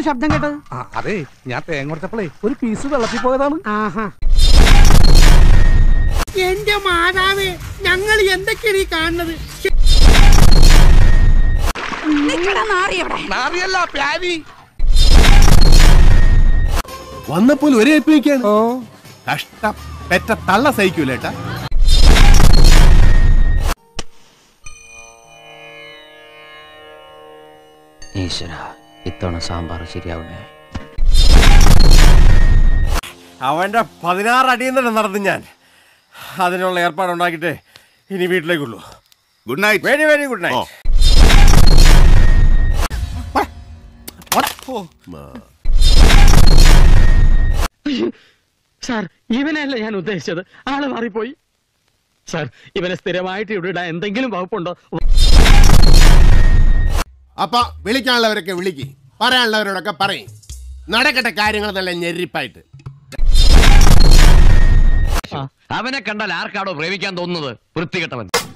ശബ്ദം കേട്ടത് ആ, അതെ ഞാൻ തേങ്ങ കൊടുത്തപ്പോഴേ ഒരു പീസ് വെള്ളത്തിൽ പോയതാണ് ആഹാ എന്റെ മാതാവേ ഞങ്ങൾ എന്തൊക്കെയാണ് ഈ കാണുന്നത് നാറിയല്ല പ്യാരി വന്നപ്പോൾ ഒരേ ഏൽപ്പിക്കാണ് കഷ്ടം പെറ്റ തള്ള സഹിക്കൂലേട്ടാ ഈശ്വര ഇത്തവണ സാമ്പാർ ശരിയാവണേ അവന്റെ പതിനാറ് അടിയിൽ തന്നെ നടന്നു ഞാൻ അതിനുള്ള ഏർപ്പാടുണ്ടാക്കിയിട്ട് ഇനി വീട്ടിലേക്കുള്ളൂ good night very very good night sir ഇവനല്ല ഞാൻ ഉദ്ദേശിച്ചത് ആള് മാറിപ്പോയി സാർ ഇവനെ സ്ഥിരമായിട്ട് ഇവിടെ ഇടാൻ എന്തെങ്കിലും വകുപ്പുണ്ടോ അപ്പൊ വിളിക്കാനുള്ളവരൊക്കെ വിളിക്ക് പറയാനുള്ളവരോടൊക്കെ പറയും നടക്കട്ടെ കാര്യങ്ങൾ നല്ല ഞെരിപ്പായിട്ട് അവനെ കണ്ടാൽ ആർക്കാടോ പ്രേമിക്കാൻ തോന്നുന്നത് വൃത്തികെട്ടവൻ